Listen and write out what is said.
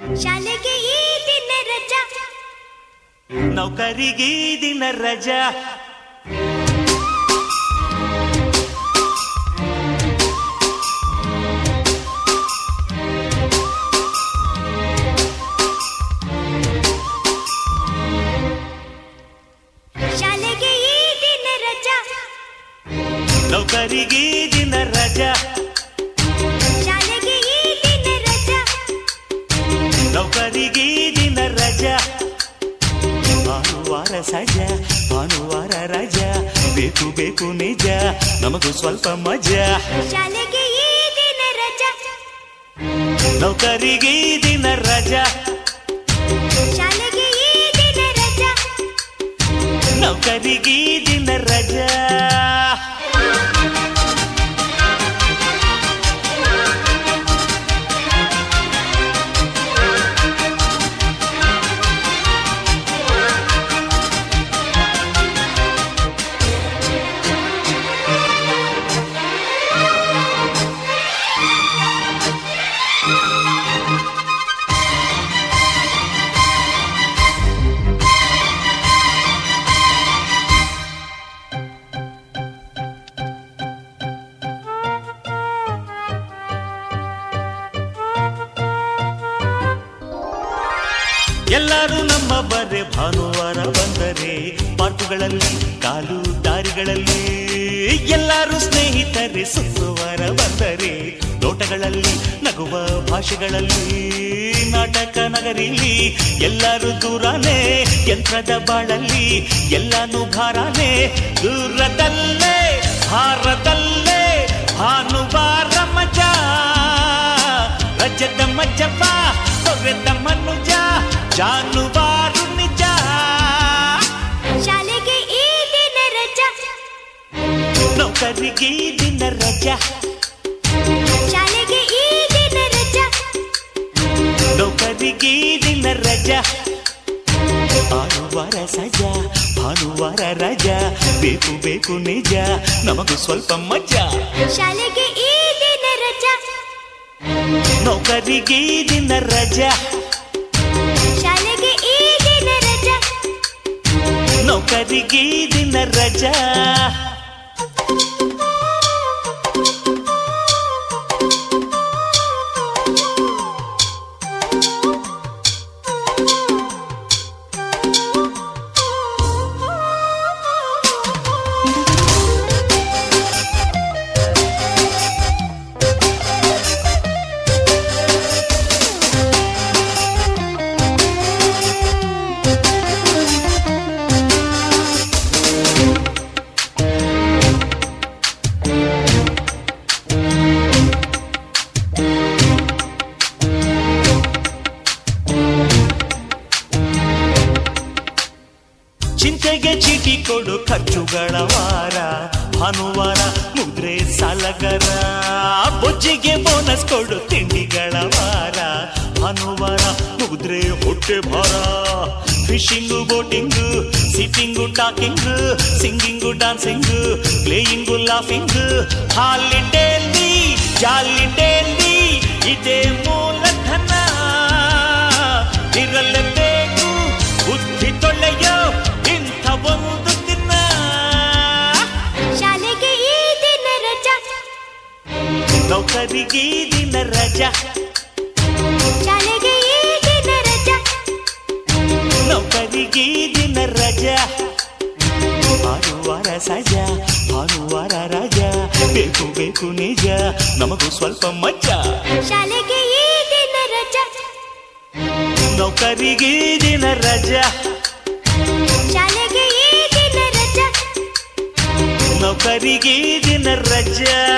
ಶಾಲೆಗೆ ಈ ದಿನ ರಜಾ ನೌಕರಿಗೆ ಈ ದಿನ ರಜಾ ಶಾಲೆಗೆ ಈ ದಿನ ರಜಾ ನೌಕರಿಗೆ ಈ ದಿನ ರಜಾ ಶಾಲೆಗೆ ಈ ದಿನ ರಜಾ ನೌಕರಿಗೆ ಈ ದಿನ ರಜಾ ಭಾನುವಾರ ಸಜಾ ಭಾನುವಾರ ರಜಾ ಬೇಕು ಬೇಕು ನಿಜ ನಮಗೂ ಸ್ವಲ್ಪ ಮಜಾ ಶಾಲೆಗೆ ಈ ದಿನ ರಜಾ ನೌಕರಿಗೆ ಈ ದಿನ ರಜಾ ಶಾಲೆಗೆ ಈ ದಿನ ರಜಾ ನೌಕರಿಗೆ ಈ ದಿನ ರಜಾ ಎಲ್ಲರೂ ನಮ್ಮ ಬರೆ ಭಾನುವಾರ ಬಂದರೆ ಪಾರ್ಕುಗಳಲ್ಲಿ ಕಾಲು ದಾರಿಗಳಲ್ಲಿ ಎಲ್ಲರೂ ಸ್ನೇಹಿತರೆ ಶುಕ್ರವಾರ ಬಂದರೆ ತೋಟಗಳಲ್ಲಿ ನಗುವ ಭಾಷೆಗಳಲ್ಲಿ ನಾಟಕ ನಗರಿಲಿ ಎಲ್ಲರೂ ದೂರನೇ ಯಂತ್ರದ ಬಾಳಲ್ಲಿ ಎಲ್ಲಾನು ಭಾರನೇ ದೂರದಲ್ಲೇ ಭಾರದಲ್ಲೇ ಭಾನುವಾರ ಮಜಾ ರಜದ ಮಜ್ಜಪ್ಪ ತೊರೆದ ಮನುಜ ಜಾನುವಾರು ನಿಜ ಶಾಲೆಗೆ ಈ ದಿನ ರಜಾ ನೌಕರಿಗೆ ಈ ದಿನ ರಜಾ ಶಾಲೆಗೆ ಈ ದಿನ ರಜಾ ನೌಕರಿಗೆ ಈ ದಿನ ರಜಾ ಭಾನುವಾರ ಸಜಾ ಭಾನುವಾರ ರಜಾ ಬೇಕು ಬೇಕು ನಿಜ ನಮಗೂ ಸ್ವಲ್ಪ ಮಜಾ ಶಾಲೆಗೆ ಈ ದಿನ ರಜಾ ನೌಕರಿಗೆ ಈ ದಿನ ರಜಾ ಶಾಲೆಗೆ ಈ ದಿನ ರಜಾ ನೌಕರಿಗೆ ಈ ದಿನ ರಜಾ ಚಿಂತೆಗೆ ಚೀಟಿ ಕೊಡು ಖರ್ಚುಗಳ ವಾರ ಭಾನುವಾರ ಮುದ್ರೆ ಸಾಲಗರ ಬೊಜ್ಜಿಗೆ ಬೋನಸ್ ಕೊಡು ತಿಂಡಿಗಳ ವಾರ ಭಾನುವಾರ ಮುದ್ರೆ ಹೊಟ್ಟೆ ಭಾರ fishing boating sitting talking singing dancing playing laughing ಹಾಲಿಡೇಲಿ ಜಾಲಿಡೇಲಿ ಇದೇ ಮೂಲಧನ ಇರಲೇಬೇಕು ಬುದ್ಧಿ ತೊಳೆಯೋ ಇಂಥ ಒಂದು ದಿನ ಶಾಲೆಗೆ ಈ ದಿನ ರಜಾ ನೌಕರಿಗೆ ಈ ದಿನ ರಜಾ ಶಾಲೆಗೆ ಈ ದಿನ ರಜಾ ನೌಕರಿಗೆ ಈ ದಿನ ರಜಾ ಭಾನುವಾರ ಸಜಾ ಭಾನುವಾರ ರಜಾ ಬೇಕು ಬೇಕು ನಿಜ ನಮಗೂ ಸ್ವಲ್ಪ ಮಜಾ ಶಾಲೆಗೆ ಈ ದಿನ ರಜಾ ನೌಕರಿಗೆ ಈ ದಿನ ರಜಾ ಶಾಲೆಗೆ ಈ ದಿನ ರಜಾ ನೌಕರಿಗೆ ಈ ದಿನ ರಜಾ